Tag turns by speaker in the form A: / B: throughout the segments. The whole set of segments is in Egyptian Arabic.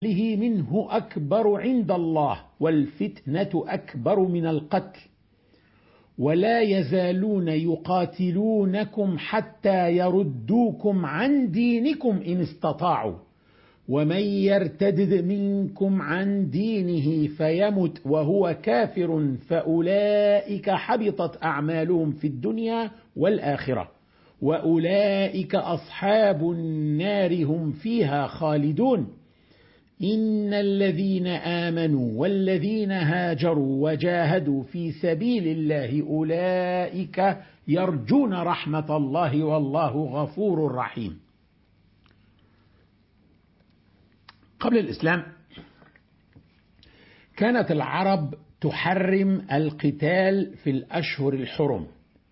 A: له منه أكبر عند الله والفتنة أكبر من القتل ولا يزالون يقاتلونكم حتى يردوكم عن دينكم إن استطاعوا ومن يرتدد منكم عن دينه فيمت وهو كافر فأولئك حبطت أعمالهم في الدنيا والآخرة وأولئك أصحاب النار هم فيها خالدون إن الذين آمنوا والذين هاجروا وجاهدوا في سبيل الله أولئك يرجون رحمة الله والله غفور رحيم قبل الإسلام كانت العرب تحرم القتال في الأشهر الحرم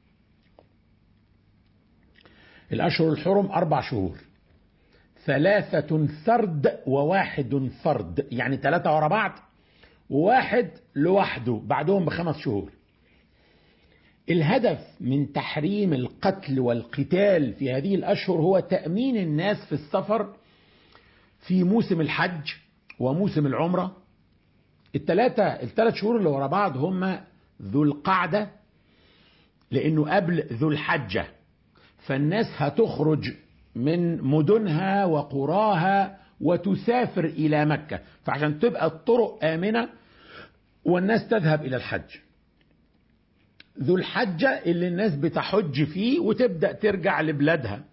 A: الأشهر الحرم أربع شهور ثلاثة فرد وواحد فرد يعني ثلاثة ورا بعض وواحد لوحده بعدهم بخمس شهور الهدف من تحريم القتل والقتال في هذه الأشهر هو تأمين الناس في السفر في موسم الحج وموسم العمرة الثلاثة الثلاث شهور اللي ورا بعض هم ذو القعدة لأنه قبل ذو الحجة فالناس هتخرج من مدنها وقراها وتسافر إلى مكة فعشان تبقى الطرق آمنة والناس تذهب إلى الحج ذو الحجة اللي الناس بتحج فيه وتبدأ ترجع لبلادها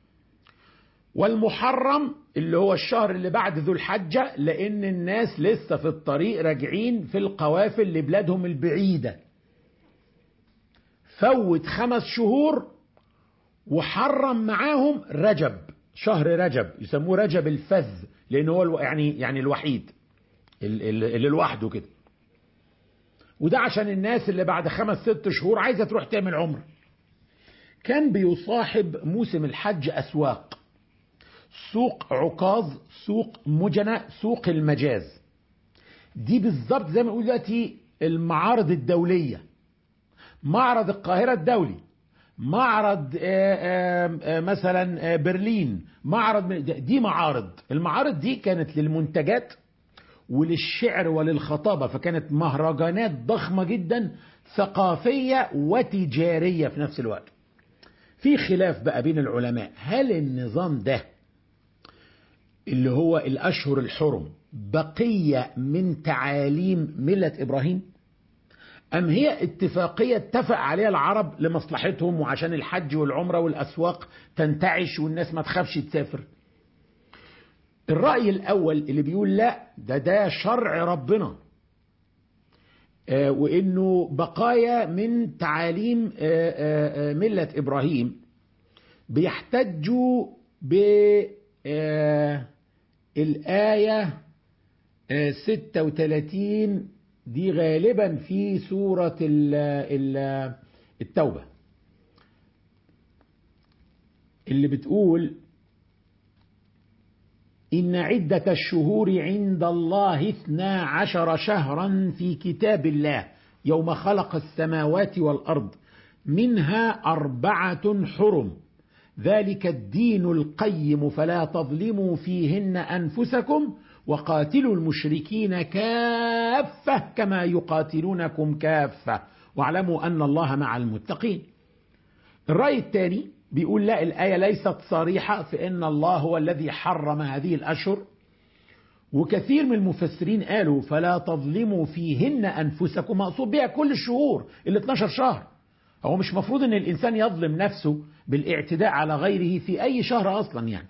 A: والمحرم اللي هو الشهر اللي بعد ذو الحجة لأن الناس لسه في الطريق راجعين في القوافل لبلادهم البعيدة فوت خمس شهور وحرم معاهم رجب شهر رجب يسموه رجب الفذ لأنه هو يعني يعني الوحيد اللي لوحده كده وده عشان الناس اللي بعد خمس ست شهور عايزة تروح تعمل عمر كان بيصاحب موسم الحج أسواق سوق عكاظ سوق مجنة سوق المجاز دي بالظبط زي ما نقول دلوقتي المعارض الدولية معرض القاهرة الدولي معرض آآ آآ مثلا برلين معرض دي معارض المعارض دي كانت للمنتجات وللشعر وللخطابة فكانت مهرجانات ضخمة جدا ثقافية وتجارية في نفس الوقت في خلاف بقى بين العلماء هل النظام ده اللي هو الأشهر الحرم بقية من تعاليم ملة إبراهيم أم هي اتفاقية اتفق عليها العرب لمصلحتهم وعشان الحج والعمرة والأسواق تنتعش والناس ما تخافش تسافر الرأي الأول اللي بيقول لا ده ده شرع ربنا آه وإنه بقايا من تعاليم آه آه ملة إبراهيم بيحتجوا بالآية 36 دي غالبا في سورة ال ال التوبة اللي بتقول إن عدة الشهور عند الله اثنا عشر شهرا في كتاب الله يوم خلق السماوات والأرض منها أربعة حرم ذلك الدين القيم فلا تظلموا فيهن أنفسكم وقاتلوا المشركين كافة كما يقاتلونكم كافة واعلموا أن الله مع المتقين الرأي الثاني بيقول لا الآية ليست صريحة في أن الله هو الذي حرم هذه الأشهر وكثير من المفسرين قالوا فلا تظلموا فيهن أنفسكم مقصود بها كل الشهور ال 12 شهر هو مش مفروض أن الإنسان يظلم نفسه بالاعتداء على غيره في أي شهر أصلا يعني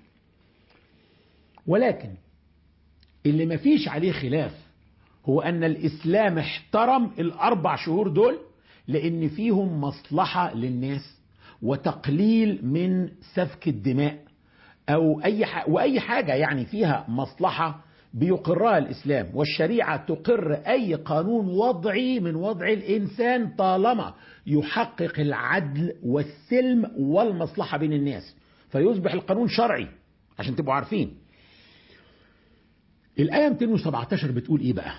A: ولكن اللي ما فيش عليه خلاف هو أن الإسلام احترم الأربع شهور دول لأن فيهم مصلحة للناس وتقليل من سفك الدماء أو أي ح... وأي حاجة يعني فيها مصلحة بيقرها الإسلام والشريعة تقر أي قانون وضعي من وضع الإنسان طالما يحقق العدل والسلم والمصلحة بين الناس فيصبح القانون شرعي عشان تبقوا عارفين الآية 217 بتقول إيه بقى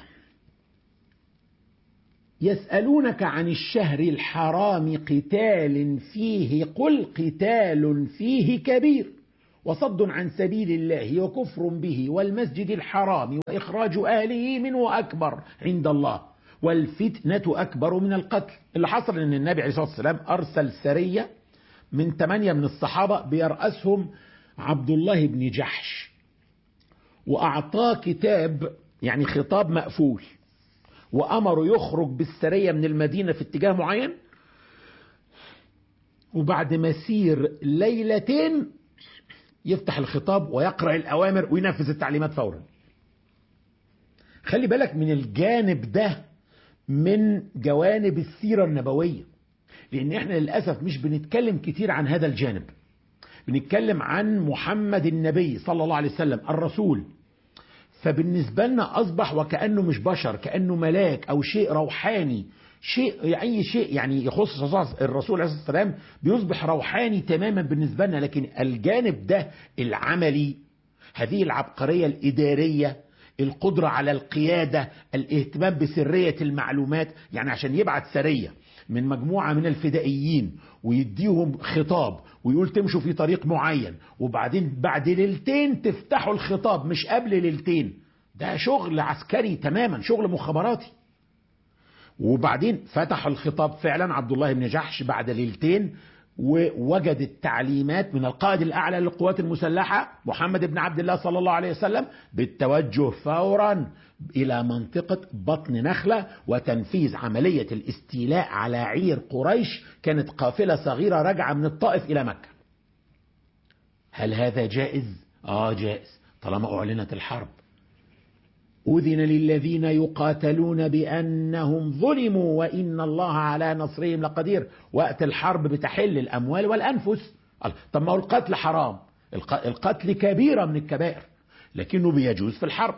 A: يسألونك عن الشهر الحرام قتال فيه قل قتال فيه كبير وصد عن سبيل الله وكفر به والمسجد الحرام وإخراج أهله منه أكبر عند الله والفتنة أكبر من القتل اللي حصل أن النبي عليه الصلاة والسلام أرسل سرية من ثمانية من الصحابة بيرأسهم عبد الله بن جحش وأعطاه كتاب يعني خطاب مقفول وأمره يخرج بالسرية من المدينة في اتجاه معين وبعد مسير ليلتين يفتح الخطاب ويقرأ الأوامر وينفذ التعليمات فورا خلي بالك من الجانب ده من جوانب السيرة النبوية لأن احنا للأسف مش بنتكلم كتير عن هذا الجانب بنتكلم عن محمد النبي صلى الله عليه وسلم الرسول فبالنسبة لنا أصبح وكأنه مش بشر كأنه ملاك أو شيء روحاني شيء أي شيء يعني يخص الرسول عليه الصلاة والسلام بيصبح روحاني تماما بالنسبة لنا لكن الجانب ده العملي هذه العبقرية الإدارية القدرة على القيادة الاهتمام بسرية المعلومات يعني عشان يبعت سرية من مجموعة من الفدائيين ويديهم خطاب ويقول تمشوا في طريق معين وبعدين بعد ليلتين تفتحوا الخطاب مش قبل ليلتين ده شغل عسكري تماما شغل مخابراتي وبعدين فتح الخطاب فعلا عبد الله بن جحش بعد ليلتين ووجد التعليمات من القائد الأعلى للقوات المسلحة محمد بن عبد الله صلى الله عليه وسلم بالتوجه فورا إلى منطقة بطن نخلة وتنفيذ عملية الاستيلاء على عير قريش كانت قافلة صغيرة راجعة من الطائف إلى مكة هل هذا جائز؟ آه جائز طالما أعلنت الحرب أذن للذين يقاتلون بأنهم ظلموا وإن الله على نصرهم لقدير وقت الحرب بتحل الأموال والأنفس طب ما هو القتل حرام القتل كبيرة من الكبائر لكنه بيجوز في الحرب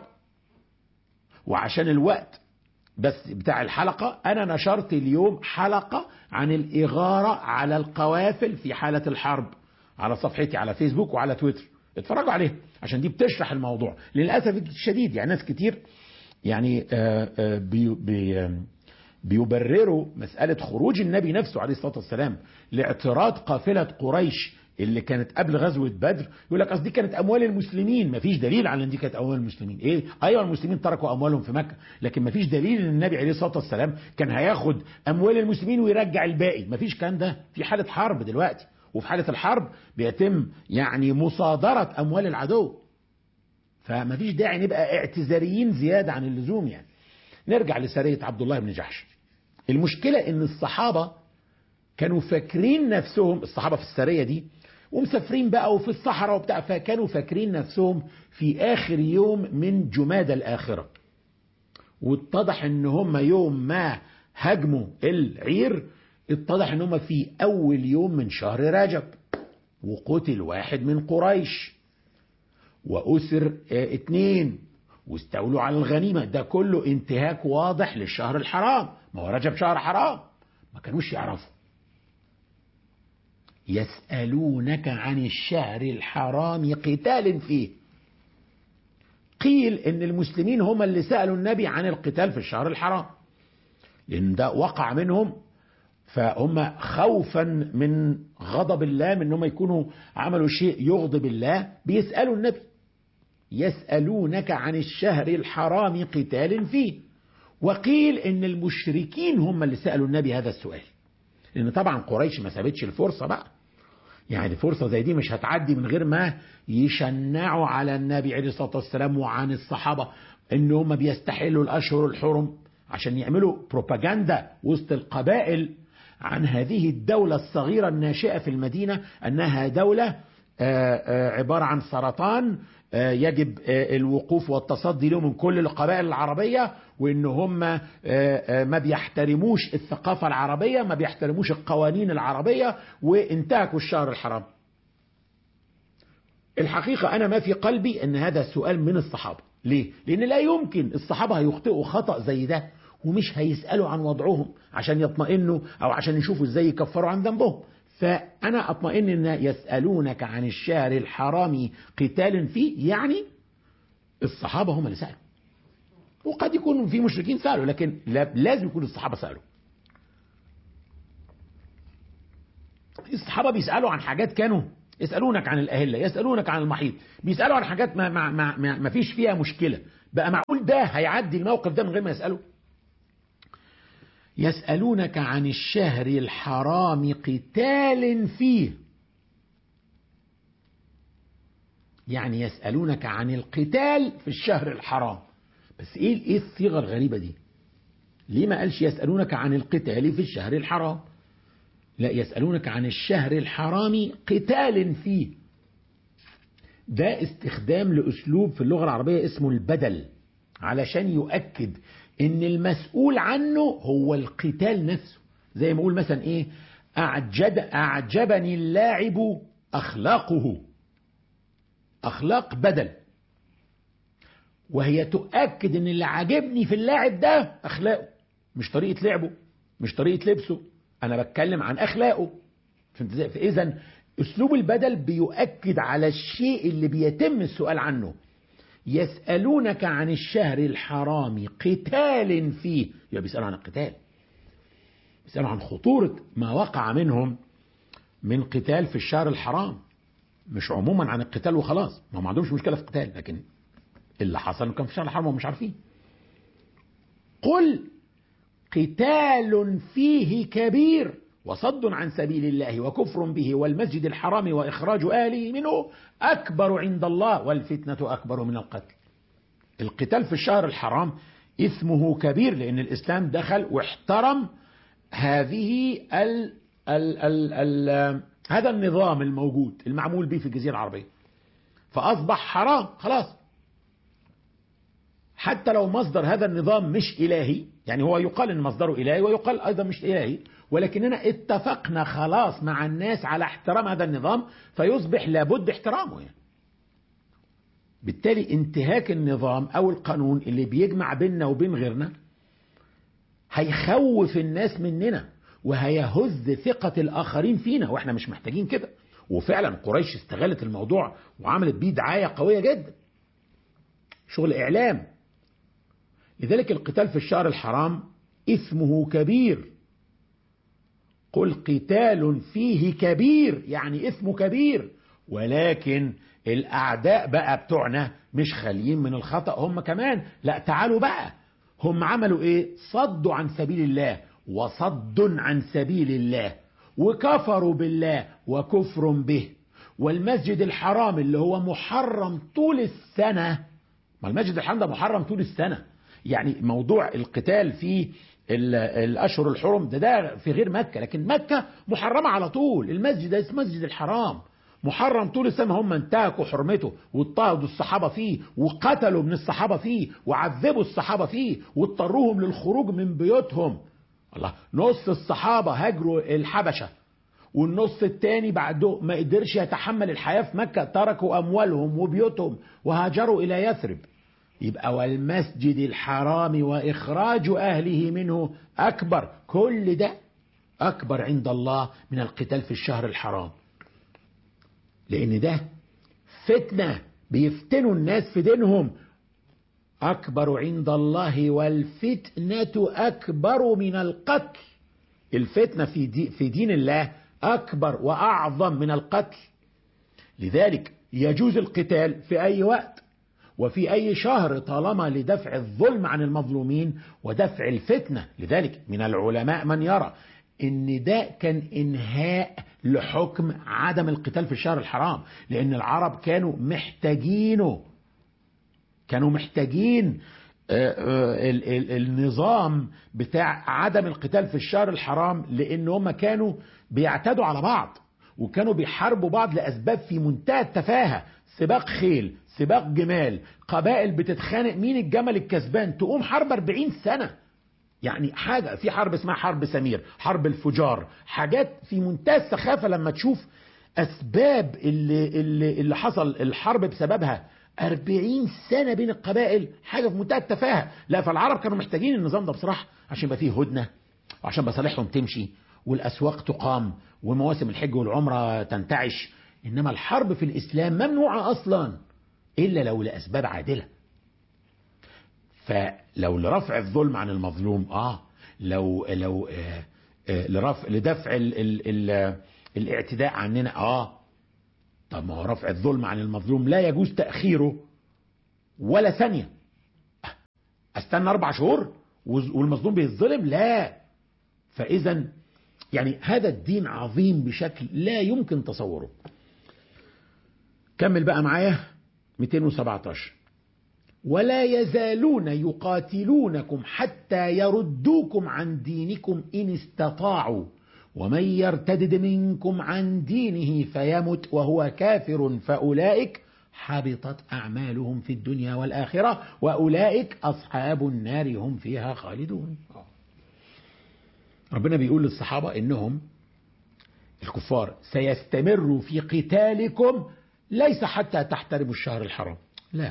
A: وعشان الوقت بس بتاع الحلقة أنا نشرت اليوم حلقة عن الإغارة على القوافل في حالة الحرب على صفحتي على فيسبوك وعلى تويتر اتفرجوا عليها عشان دي بتشرح الموضوع للاسف الشديد يعني ناس كتير يعني بي بي بيبرروا مسألة خروج النبي نفسه عليه الصلاة والسلام لاعتراض قافلة قريش اللي كانت قبل غزوة بدر يقول لك اصل دي كانت اموال المسلمين مفيش دليل على ان دي كانت اموال المسلمين ايه ايوه المسلمين تركوا اموالهم في مكة لكن مفيش دليل ان النبي عليه الصلاة والسلام كان هياخد اموال المسلمين ويرجع الباقي مفيش كان ده في حالة حرب دلوقتي وفي حالة الحرب بيتم يعني مصادرة أموال العدو فما فيش داعي نبقى اعتذاريين زيادة عن اللزوم يعني نرجع لسرية عبد الله بن جحش المشكلة ان الصحابة كانوا فاكرين نفسهم الصحابة في السرية دي ومسافرين بقى وفي الصحراء وبتاع فكانوا فاكرين نفسهم في آخر يوم من جماد الآخرة واتضح ان هم يوم ما هاجموا العير اتضح ان هم في اول يوم من شهر رجب وقتل واحد من قريش واسر اه اتنين واستولوا على الغنيمة ده كله انتهاك واضح للشهر الحرام ما هو رجب شهر حرام ما كانوش يعرفوا يسألونك عن الشهر الحرام قتال فيه قيل ان المسلمين هم اللي سألوا النبي عن القتال في الشهر الحرام لان ده وقع منهم فهم خوفا من غضب الله من انهم يكونوا عملوا شيء يغضب الله بيسألوا النبي يسألونك عن الشهر الحرام قتال فيه وقيل ان المشركين هم اللي سألوا النبي هذا السؤال لان طبعا قريش ما سابتش الفرصة بقى يعني فرصة زي دي مش هتعدي من غير ما يشنعوا على النبي عليه الصلاة والسلام وعن الصحابة ان هم بيستحلوا الاشهر الحرم عشان يعملوا بروباجندا وسط القبائل عن هذه الدولة الصغيرة الناشئة في المدينة أنها دولة عبارة عن سرطان يجب الوقوف والتصدي له من كل القبائل العربية وإن هم ما بيحترموش الثقافة العربية ما بيحترموش القوانين العربية وانتهكوا الشهر الحرام الحقيقة أنا ما في قلبي أن هذا السؤال من الصحابة ليه؟ لأن لا يمكن الصحابة هيخطئوا خطأ زي ده ومش هيسألوا عن وضعهم عشان يطمئنوا أو عشان يشوفوا ازاي يكفروا عن ذنبهم فأنا أطمئن أن يسألونك عن الشهر الحرام قتال فيه يعني الصحابة هم اللي سألوا وقد يكون في مشركين سألوا لكن لازم يكون الصحابة سألوا الصحابة بيسألوا عن حاجات كانوا يسألونك عن الأهلة يسألونك عن المحيط بيسألوا عن حاجات ما, ما, ما, ما, ما فيش فيها مشكلة بقى معقول ده هيعدي الموقف ده من غير ما يسأله يسألونك عن الشهر الحرام قتال فيه يعني يسألونك عن القتال في الشهر الحرام بس ايه ايه الصيغة الغريبة دي ليه ما قالش يسألونك عن القتال في الشهر الحرام لا يسألونك عن الشهر الحرام قتال فيه ده استخدام لأسلوب في اللغة العربية اسمه البدل علشان يؤكد ان المسؤول عنه هو القتال نفسه زي ما اقول مثلا ايه أعجب أعجبني اللاعب أخلاقه أخلاق بدل وهي تؤكد ان اللي عاجبني في اللاعب ده أخلاقه مش طريقة لعبه مش طريقة لبسه أنا بتكلم عن أخلاقه فإذا أسلوب البدل بيؤكد على الشيء اللي بيتم السؤال عنه يسألونك عن الشهر الحرام قتال فيه يبقى بيسألوا عن القتال بيسألوا عن خطورة ما وقع منهم من قتال في الشهر الحرام مش عموما عن القتال وخلاص ما ما عندهمش مشكلة في القتال لكن اللي حصل كان في الشهر الحرام ومش عارفين قل قتال فيه كبير وصد عن سبيل الله وكفر به والمسجد الحرام وإخراج أهله منه أكبر عند الله والفتنة أكبر من القتل القتال في الشهر الحرام اسمه كبير لأن الإسلام دخل واحترم هذه ال ال ال ال هذا النظام الموجود المعمول به في الجزيرة العربية فأصبح حرام خلاص حتى لو مصدر هذا النظام مش إلهي يعني هو يقال ان مصدره إلهي ويقال أيضا مش إلهي ولكننا اتفقنا خلاص مع الناس على احترام هذا النظام فيصبح لابد احترامه يعني. بالتالي انتهاك النظام أو القانون اللي بيجمع بيننا وبين غيرنا هيخوف الناس مننا وهيهز ثقة الآخرين فينا وإحنا مش محتاجين كده وفعلا قريش استغلت الموضوع وعملت بيه دعاية قوية جدا شغل إعلام لذلك القتال في الشهر الحرام اسمه كبير قل قتال فيه كبير يعني اسمه كبير ولكن الأعداء بقى بتوعنا مش خاليين من الخطأ هم كمان لا تعالوا بقى هم عملوا ايه صدوا عن سبيل الله وصد عن سبيل الله وكفروا بالله وكفر به والمسجد الحرام اللي هو محرم طول السنة ما المسجد الحرام ده محرم طول السنة يعني موضوع القتال في الأشهر الحرم ده ده في غير مكة لكن مكة محرمة على طول المسجد ده اسمه مسجد الحرام محرم طول السنة هم انتهكوا حرمته واضطهدوا الصحابة فيه وقتلوا من الصحابة فيه وعذبوا الصحابة فيه واضطروهم للخروج من بيوتهم الله نص الصحابة هاجروا الحبشة والنص التاني بعده ما قدرش يتحمل الحياة في مكة تركوا أموالهم وبيوتهم وهاجروا إلى يثرب يبقى والمسجد الحرام وإخراج أهله منه أكبر كل ده أكبر عند الله من القتال في الشهر الحرام لأن ده فتنة بيفتنوا الناس في دينهم أكبر عند الله والفتنة أكبر من القتل الفتنة في, دي في دين الله أكبر وأعظم من القتل لذلك يجوز القتال في أي وقت وفي أي شهر طالما لدفع الظلم عن المظلومين ودفع الفتنة لذلك من العلماء من يرى ان ده كان انهاء لحكم عدم القتال في الشهر الحرام لان العرب كانوا محتاجينه كانوا محتاجين النظام بتاع عدم القتال في الشهر الحرام لان هم كانوا بيعتدوا على بعض وكانوا بيحاربوا بعض لاسباب في منتهى التفاهه سباق خيل سباق جمال قبائل بتتخانق مين الجمل الكسبان تقوم حرب 40 سنه يعني حاجة في حرب اسمها حرب سمير حرب الفجار حاجات في منتهى السخافة لما تشوف أسباب اللي, اللي, اللي حصل الحرب بسببها أربعين سنة بين القبائل حاجة في منتهى التفاهة لا فالعرب كانوا محتاجين النظام ده بصراحة عشان يبقى فيه هدنة وعشان مصالحهم تمشي والأسواق تقام ومواسم الحج والعمرة تنتعش إنما الحرب في الإسلام ممنوعة أصلا إلا لو لأسباب عادلة فلو لرفع الظلم عن المظلوم اه لو لو آه آه لرفع لدفع ال ال ال الاعتداء عننا اه طب ما هو رفع الظلم عن المظلوم لا يجوز تأخيره ولا ثانية استنى اربع شهور والمظلوم بيتظلم لا فاذا يعني هذا الدين عظيم بشكل لا يمكن تصوره كمل بقى معايا 217 ولا يزالون يقاتلونكم حتى يردوكم عن دينكم إن استطاعوا ومن يرتدد منكم عن دينه فيمت وهو كافر فأولئك حبطت أعمالهم في الدنيا والآخرة وأولئك أصحاب النار هم فيها خالدون ربنا بيقول للصحابة إنهم الكفار سيستمروا في قتالكم ليس حتى تحترموا الشهر الحرام لا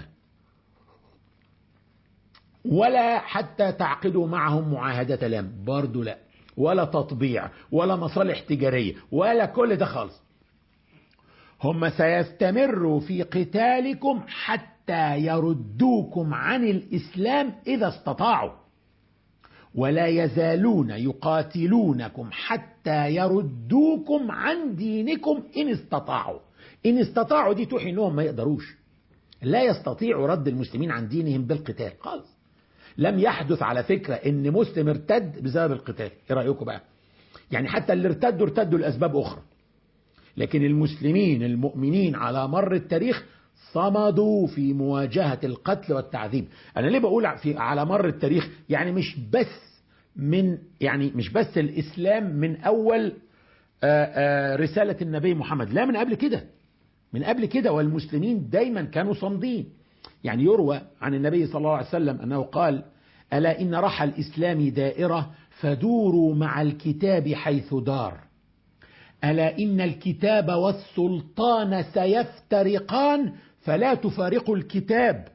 A: ولا حتى تعقدوا معهم معاهدة لام برضو لا ولا تطبيع ولا مصالح تجارية ولا كل ده خالص هم سيستمروا في قتالكم حتى يردوكم عن الإسلام إذا استطاعوا ولا يزالون يقاتلونكم حتى يردوكم عن دينكم إن استطاعوا إن استطاعوا دي توحي إنهم ما يقدروش لا يستطيعوا رد المسلمين عن دينهم بالقتال خالص لم يحدث على فكرة إن مسلم ارتد بسبب القتال إيه رأيكم بقى يعني حتى اللي ارتدوا ارتدوا لأسباب أخرى لكن المسلمين المؤمنين على مر التاريخ صمدوا في مواجهة القتل والتعذيب أنا ليه بقول في على مر التاريخ يعني مش بس من يعني مش بس الإسلام من أول آآ آآ رسالة النبي محمد لا من قبل كده من قبل كده والمسلمين دايما كانوا صامدين يعني يروى عن النبي صلى الله عليه وسلم أنه قال ألا إن رحى الإسلام دائرة فدوروا مع الكتاب حيث دار ألا إن الكتاب والسلطان سيفترقان فلا تفارقوا الكتاب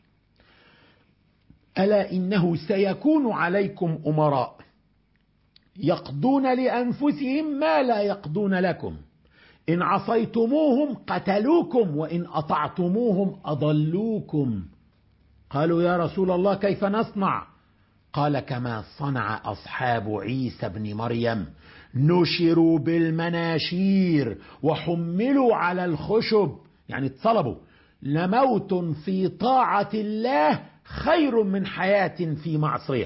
A: ألا إنه سيكون عليكم أمراء يقضون لأنفسهم ما لا يقضون لكم إن عصيتموهم قتلوكم وإن أطعتموهم أضلوكم قالوا يا رسول الله كيف نصنع قال كما صنع أصحاب عيسى بن مريم نشروا بالمناشير وحملوا على الخشب يعني اتصلبوا لموت في طاعة الله خير من حياة في معصية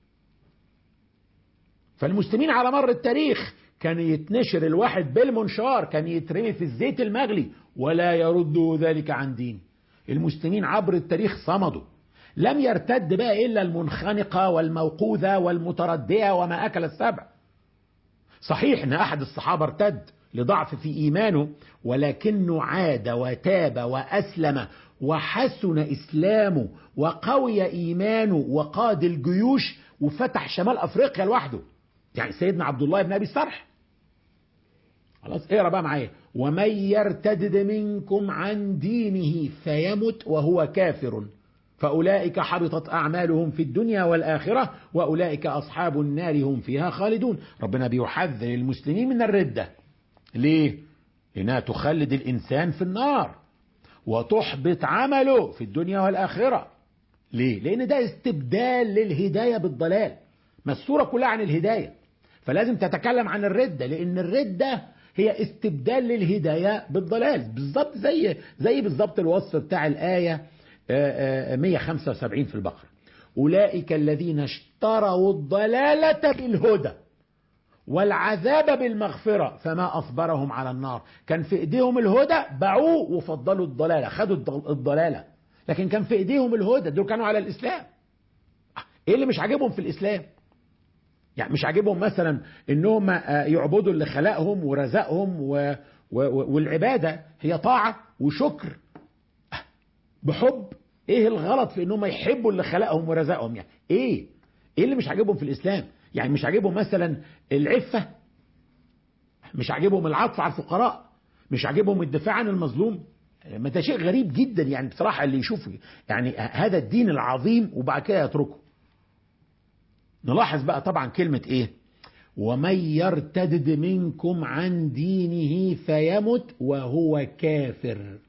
A: فالمسلمين على مر التاريخ كان يتنشر الواحد بالمنشار كان يترمي في الزيت المغلي ولا يرد ذلك عن دين المسلمين عبر التاريخ صمدوا لم يرتد بقى إلا المنخنقة والموقوذة والمتردية وما أكل السبع صحيح أن أحد الصحابة ارتد لضعف في إيمانه ولكنه عاد وتاب وأسلم وحسن إسلامه وقوي إيمانه وقاد الجيوش وفتح شمال أفريقيا لوحده يعني سيدنا عبد الله بن أبي السرح خلاص اقرا بقى معايا ومن يرتد منكم عن دينه فيمت وهو كافر فأولئك حبطت أعمالهم في الدنيا والآخرة وأولئك أصحاب النار هم فيها خالدون ربنا بيحذر المسلمين من الردة ليه؟ لأنها تخلد الإنسان في النار وتحبط عمله في الدنيا والآخرة ليه؟ لأن ده استبدال للهداية بالضلال ما الصورة كلها عن الهداية فلازم تتكلم عن الردة لأن الردة هي استبدال للهداية بالضلال بالظبط زي زي بالظبط الوصف بتاع الآية 175 في البقرة أولئك الذين اشتروا الضلالة بالهدى والعذاب بالمغفرة فما أصبرهم على النار كان في إيديهم الهدى باعوه وفضلوا الضلالة خدوا الضلالة لكن كان في إيديهم الهدى دول كانوا على الإسلام إيه اللي مش عاجبهم في الإسلام يعني مش عاجبهم مثلا انهم يعبدوا اللي خلقهم ورزقهم و... و... والعبادة هي طاعة وشكر بحب ايه الغلط في انهم يحبوا اللي خلقهم ورزقهم يعني ايه ايه اللي مش عاجبهم في الاسلام يعني مش عاجبهم مثلا العفة مش عاجبهم العطف على الفقراء مش عاجبهم الدفاع عن المظلوم ما ده شيء غريب جدا يعني بصراحة اللي يشوف يعني هذا الدين العظيم وبعد كده يتركه نلاحظ بقى طبعا كلمة ايه ومن يرتدد منكم عن دينه فيمت وهو كافر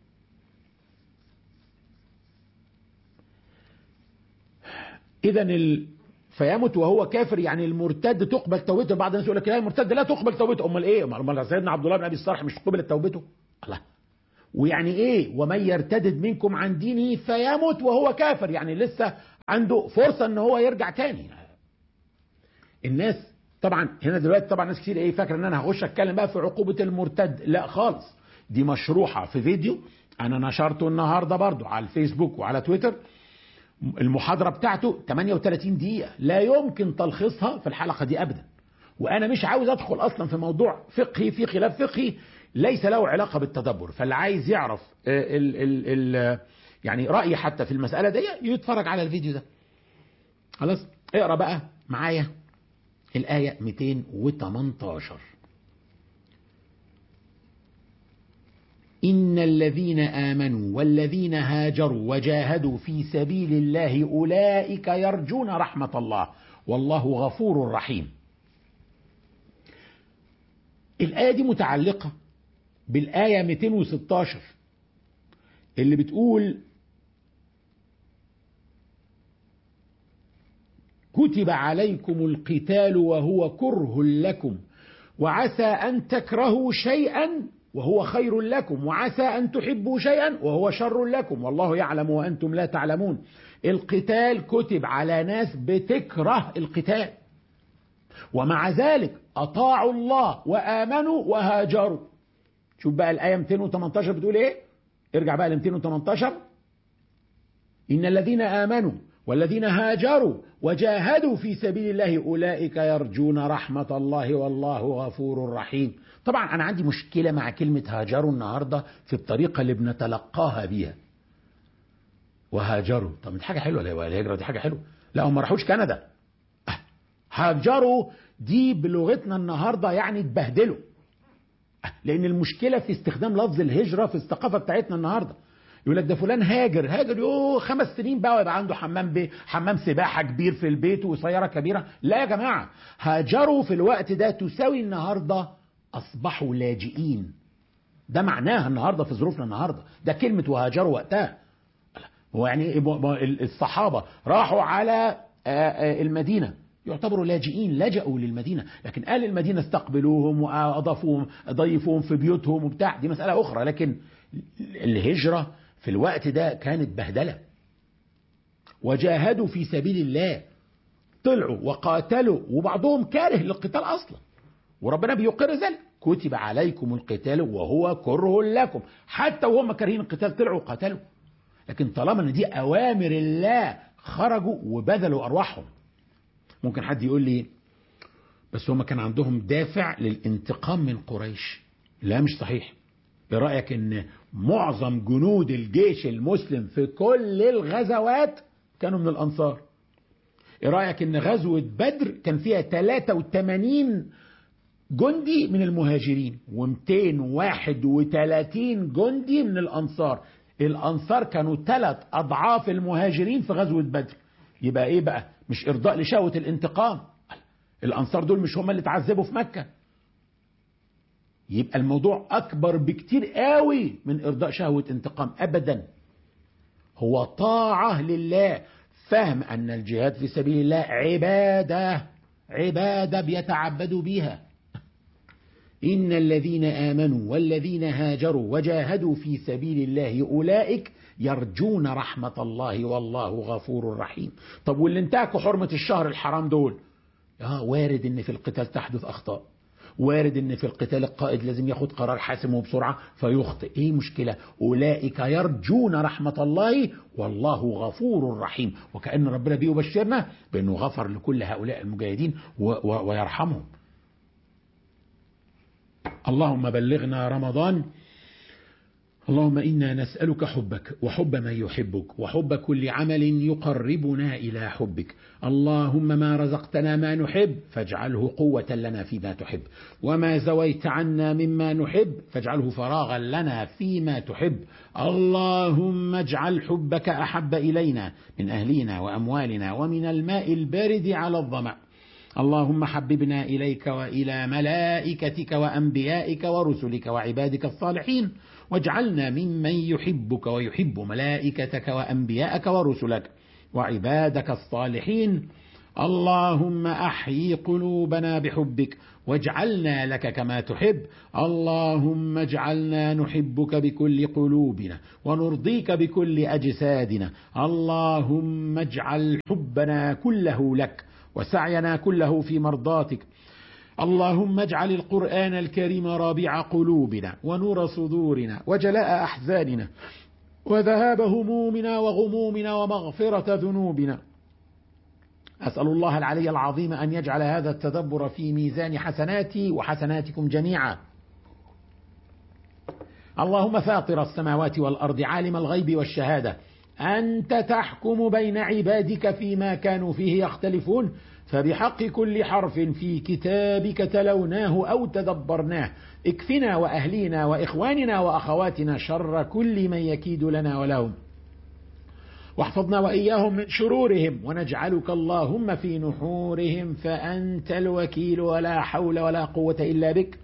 A: اذا ال... فيمت وهو كافر يعني المرتد تقبل توبته بعض الناس يقول لك لا المرتد لا تقبل توبته امال ايه امال سيدنا عبد الله بن ابي الصالح مش قبلت توبته الله ويعني ايه ومن يرتدد منكم عن دينه فيمت وهو كافر يعني لسه عنده فرصة ان هو يرجع تاني الناس طبعا هنا دلوقتي طبعا ناس كتير ايه فاكره ان انا هخش اتكلم بقى في عقوبة المرتد لا خالص دي مشروحة في فيديو انا نشرته النهاردة برضو على الفيسبوك وعلى تويتر المحاضرة بتاعته 38 دقيقة لا يمكن تلخيصها في الحلقة دي ابدا وانا مش عاوز ادخل اصلا في موضوع فقهي في خلاف فقهي ليس له علاقة بالتدبر فاللي عايز يعرف ال ال ال يعني رأيي حتى في المسألة دي يتفرج على الفيديو ده خلاص اقرأ بقى معايا الآية 218 إن الذين آمنوا والذين هاجروا وجاهدوا في سبيل الله أولئك يرجون رحمة الله والله غفور رحيم الآية دي متعلقة بالآية 216 اللي بتقول كتب عليكم القتال وهو كره لكم وعسى أن تكرهوا شيئا وهو خير لكم وعسى أن تحبوا شيئا وهو شر لكم والله يعلم وأنتم لا تعلمون القتال كتب على ناس بتكره القتال ومع ذلك أطاعوا الله وآمنوا وهاجروا شوف بقى الآية 218 بتقول إيه ارجع بقى ل 218 إن الذين آمنوا والذين هاجروا وجاهدوا في سبيل الله أولئك يرجون رحمة الله والله غفور رحيم طبعا أنا عندي مشكلة مع كلمة هاجروا النهاردة في الطريقة اللي بنتلقاها بيها وهاجروا طب دي حاجة حلوة لا الهجرة دي حاجة حلوة لا هم ما راحوش كندا هاجروا دي بلغتنا النهاردة يعني اتبهدلوا لأن المشكلة في استخدام لفظ الهجرة في الثقافة بتاعتنا النهاردة يقول لك ده فلان هاجر هاجر يوه خمس سنين بقى ويبقى عنده حمام بي حمام سباحة كبير في البيت وسيارة كبيرة لا يا جماعة هاجروا في الوقت ده تساوي النهاردة أصبحوا لاجئين ده معناها النهاردة في ظروفنا النهاردة ده كلمة وهاجروا وقتها هو يعني الصحابة راحوا على المدينة يعتبروا لاجئين لجأوا للمدينة لكن أهل المدينة استقبلوهم وأضافوهم ضيفوهم في بيوتهم وبتاع دي مسألة أخرى لكن الهجرة في الوقت ده كانت بهدلة وجاهدوا في سبيل الله طلعوا وقاتلوا وبعضهم كاره للقتال أصلا وربنا بيقر ذلك كتب عليكم القتال وهو كره لكم حتى وهم كارهين القتال طلعوا وقاتلوا لكن طالما ان دي اوامر الله خرجوا وبذلوا ارواحهم ممكن حد يقول لي بس هم كان عندهم دافع للانتقام من قريش لا مش صحيح ايه رايك ان معظم جنود الجيش المسلم في كل الغزوات كانوا من الانصار ايه رايك ان غزوه بدر كان فيها 83 جندي من المهاجرين و231 جندي من الانصار الانصار كانوا ثلاث اضعاف المهاجرين في غزوه بدر يبقى ايه بقى مش ارضاء لشهوه الانتقام الانصار دول مش هم اللي اتعذبوا في مكه يبقى الموضوع اكبر بكتير قوي من ارضاء شهوه انتقام ابدا هو طاعه لله فهم ان الجهاد في سبيل الله عباده عباده بيتعبدوا بيها إن الذين آمنوا والذين هاجروا وجاهدوا في سبيل الله أولئك يرجون رحمة الله والله غفور رحيم طب واللي انتهكوا حرمة الشهر الحرام دول آه وارد ان في القتال تحدث أخطاء وارد ان في القتال القائد لازم ياخد قرار حاسم وبسرعة فيخطئ ايه مشكلة اولئك يرجون رحمة الله والله غفور رحيم وكأن ربنا بيبشرنا بانه غفر لكل هؤلاء المجاهدين ويرحمهم اللهم بلغنا رمضان اللهم إنا نسألك حبك وحب من يحبك وحب كل عمل يقربنا إلى حبك اللهم ما رزقتنا ما نحب فاجعله قوة لنا فيما تحب وما زويت عنا مما نحب فاجعله فراغا لنا فيما تحب اللهم اجعل حبك أحب إلينا من أهلنا وأموالنا ومن الماء البارد على الظمأ اللهم حببنا إليك وإلى ملائكتك وأنبيائك ورسلك وعبادك الصالحين واجعلنا ممن يحبك ويحب ملائكتك وأنبياءك ورسلك وعبادك الصالحين اللهم أحيي قلوبنا بحبك واجعلنا لك كما تحب اللهم اجعلنا نحبك بكل قلوبنا ونرضيك بكل أجسادنا اللهم اجعل حبنا كله لك وسعينا كله في مرضاتك اللهم اجعل القرآن الكريم رابع قلوبنا ونور صدورنا وجلاء أحزاننا وذهاب همومنا وغمومنا ومغفرة ذنوبنا أسأل الله العلي العظيم أن يجعل هذا التدبر في ميزان حسناتي وحسناتكم جميعا اللهم فاطر السماوات والأرض عالم الغيب والشهادة أنت تحكم بين عبادك فيما كانوا فيه يختلفون فبحق كل حرف في كتابك تلوناه أو تدبرناه اكفنا وأهلينا وإخواننا وأخواتنا شر كل من يكيد لنا ولهم واحفظنا وإياهم من شرورهم ونجعلك اللهم في نحورهم فأنت الوكيل ولا حول ولا قوة إلا بك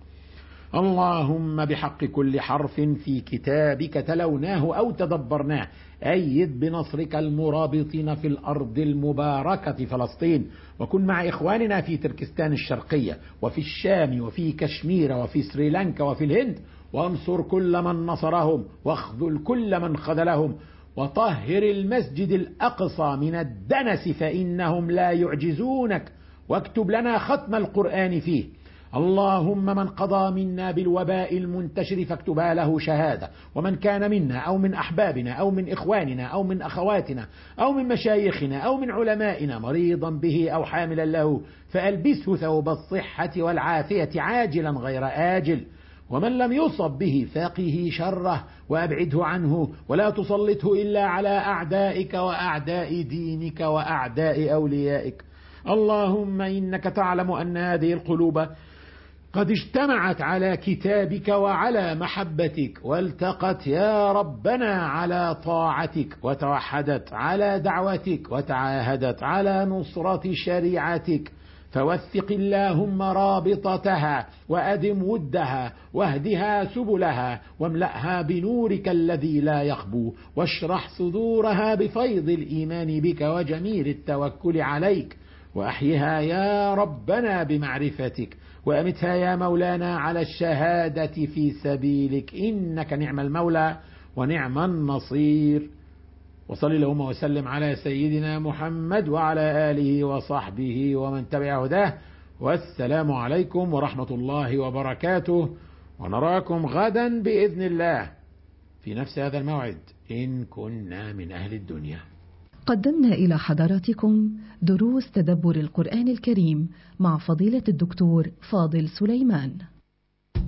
A: اللهم بحق كل حرف في كتابك تلوناه أو تدبرناه أيد بنصرك المرابطين في الأرض المباركة فلسطين وكن مع إخواننا في تركستان الشرقية وفي الشام وفي كشمير وفي سريلانكا وفي الهند وانصر كل من نصرهم واخذل كل من خذلهم وطهر المسجد الأقصى من الدنس فإنهم لا يعجزونك واكتب لنا ختم القرآن فيه اللهم من قضى منا بالوباء المنتشر فاكتبها له شهادة ومن كان منا أو من أحبابنا أو من إخواننا أو من أخواتنا أو من مشايخنا أو من علمائنا مريضا به أو حاملا له فألبسه ثوب الصحة والعافية عاجلا غير آجل ومن لم يصب به فقه شره وأبعده عنه ولا تسلطه إلا على أعدائك وأعداء دينك وأعداء أوليائك اللهم إنك تعلم أن هذه القلوب قد اجتمعت على كتابك وعلى محبتك والتقت يا ربنا على طاعتك وتوحدت على دعوتك وتعاهدت على نصرة شريعتك فوثق اللهم رابطتها وأدم ودها واهدها سبلها واملأها بنورك الذي لا يخبو واشرح صدورها بفيض الإيمان بك وجميل التوكل عليك وأحيها يا ربنا بمعرفتك وأمتها يا مولانا على الشهادة في سبيلك إنك نعم المولى ونعم النصير وصلي اللهم وسلم على سيدنا محمد وعلى آله وصحبه ومن تبع هداه والسلام عليكم ورحمة الله وبركاته ونراكم غدا بإذن الله في نفس هذا الموعد إن كنا من أهل الدنيا
B: قدمنا إلى حضراتكم دروس تدبر القرآن الكريم مع فضيلة الدكتور فاضل سليمان